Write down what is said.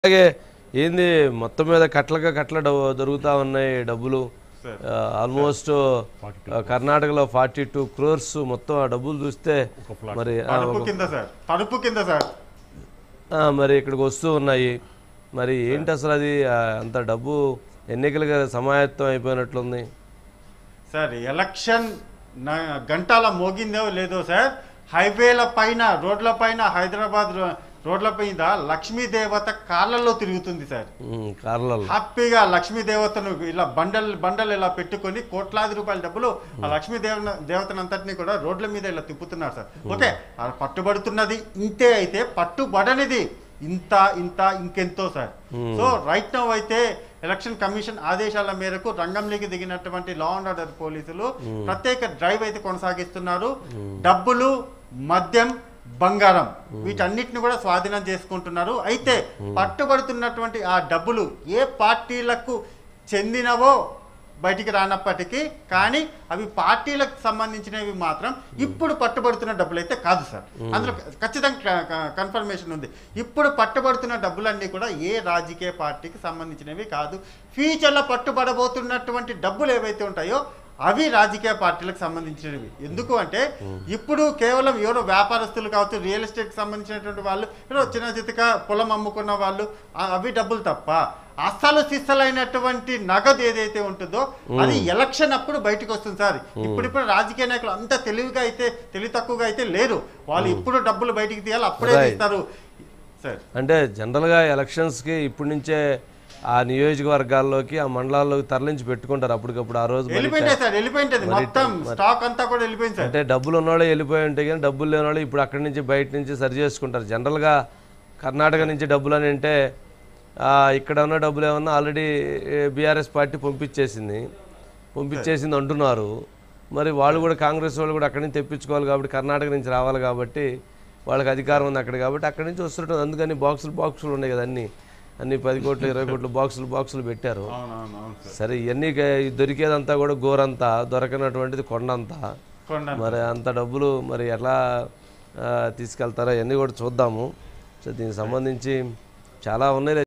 అలాగే ఏంది మొత్తం మీద కట్లగా కట్ల డబ్బు- దొరుకుతా ఉన్నాయి డబ్బులు సార్. ఆ, ఆల్మోస్ట్ ఆ, కర్ణాటకలో ఫార్టీ టూ క్రోర్స్ మొత్తం ఆ డబ్బులు చూస్తే మరి ఆ, తలుపు కింద సార్ తలుపు కింద సార్ ఆ, మరి ఇక్కడికి వస్తూ ఉన్నాయి మరి ఏంటి అసలు అది ఆ, అంత డబ్బు ఎన్నికలుగా సమాయత్తం అయిపోయినట్లుంది సార్ ఎలక్షన్ నా- గంటాల మోగిందో లేదో సార్ హైవేల పైన రోడ్ల పైన హైదరాబాద్ రో- రోడ్ల పైన లక్ష్మీ దేవత కార్లలో తిరుగుతుంది సార్ ఉమ్, కార్లలో హ్యాపీగా లక్ష్మీ దేవతను ఇలా బండల్ బండలు ఇలా పెట్టుకొని కోట్లాది రూపాయల డబ్బులు ఆ లక్ష్మీ దేవ దేవతను అంతటిని కూడా రోడ్ల మీద ఇలా తిప్పుతున్నారు సార్ ఓకే ఆ పట్టుబడుతున్నది ఇంతే అయితే పట్టుబడనిది ఇంత ఇంత ఇంకెంతో సార్ సో రైట్ నౌ అయితే ఎలక్షన్ కమిషన్ ఆదేశాల మేరకు రంగంలోకి దిగినటువంటి లా అండ్ ఆర్డర్ పోలీసులు ప్రత్యేక డ్రైవ్ అయితే కొనసాగిస్తున్నారు డబ్బులు మద్యం బంగారం వీటన్నిటిని కూడా స్వాధీనం చేసుకుంటున్నారు అయితే పట్టుబడుతున్నటువంటి ఆ డబ్బులు ఏ పార్టీలకు చెందినవో బయటికి రానప్పటికీ కానీ అవి పార్టీలకు సంబంధించినవి మాత్రం ఇప్పుడు పట్టుబడుతున్న డబ్బులు అయితే కాదు సార్ అందులో ఖచ్చితంగా కన్ఫర్మేషన్ ఉంది ఇప్పుడు పట్టుబడుతున్న డబ్బులన్నీ కూడా ఏ రాజకీయ పార్టీకి సంబంధించినవి కాదు ఫ్యూచర్లో పట్టుబడబోతున్నటువంటి డబ్బులు ఏవైతే ఉంటాయో అవి రాజకీయ పార్టీలకు సంబంధించినవి ఎందుకు అంటే ఇప్పుడు కేవలం ఎవరో వ్యాపారస్తులు కావచ్చు రియల్ ఎస్టేట్కి సంబంధించినటువంటి వాళ్ళు ఎవరో చిన్న చిత్తగా పొలం అమ్ముకున్న వాళ్ళు ఆ- అవి డబ్బులు తప్ప అసలు సిస్సలైనటువంటి నగదు ఏదైతే ఉంటుందో అది ఎలక్షన్ అప్పుడు బయటకు వస్తుంది సార్ ఇప్పుడిప్పుడు రాజకీయ నాయకులు అంత తెలివిగా అయితే తెలివి తక్కువగా అయితే లేరు వాళ్ళు ఇప్పుడు డబ్బులు బయటికి తీయాలి అప్పుడే Right. తీస్తారు సార్ అంటే జనరల్గా ఎలక్షన్స్కి ఇప్పటి నుంచే ఆ నియోజకవర్గాల్లోకి ఆ మండలాల్లోకి తరలించి పెట్టుకుంటారు అప్పటికప్పుడు ఆ రోజు మరి వెళ్ళిపోయింది సార్ వెళ్ళిపోయింది మొత్తం స్టాక్ అంతా కూడా వెళ్ళిపోయింది సార్ అంటే డబ్బులు ఉన్నవాళ్ళు వెళ్ళిపోయి ఉంటాయి కానీ డబ్బులు లేని వాళ్ళు ఇప్పుడు అక్కడి నుంచి బయట నుంచి సరి చేసుకుంటారు జనరల్గా కర్ణాటక నుంచి డబ్బులు అని అంటే ఆ, ఇక్కడ ఉన్న డబ్బులు ఏమన్నా ఆల్రెడీ బీఆర్ఎస్ పార్టీ పంపించేసింది పంపించేసింది అంటున్నారు మరి వాళ్ళు కూడా కాంగ్రెస్ వాళ్ళు కూడా అక్కడి నుంచి తెప్పించుకోవాలి కాబట్టి కర్ణాటక నుంచి రావాలి కాబట్టి వాళ్ళకి అధికారం ఉంది అక్కడ కాబట్టి అక్కడి నుంచి వస్తుంటుంది అందుకని బాక్సులు బాక్సులు ఉన్నాయి కదా అన్ని అన్ని పది కోట్లు ఇరవై కోట్లు బాక్సులు బాక్సులు పెట్టారు అవునవును అవును సార్ సరే ఇవన్నీ క- దొరికేదంతా కూడా గోరంతా దొరకనటువంటిది కొండంతా కొండ మరి అంత డబ్బులు మరి ఎట్లా ఆ, తీసుకెళ్తారో అవన్నీ కూడా చూద్దాము సో దీనికి సంబంధించి చాలా ఉన్నాయి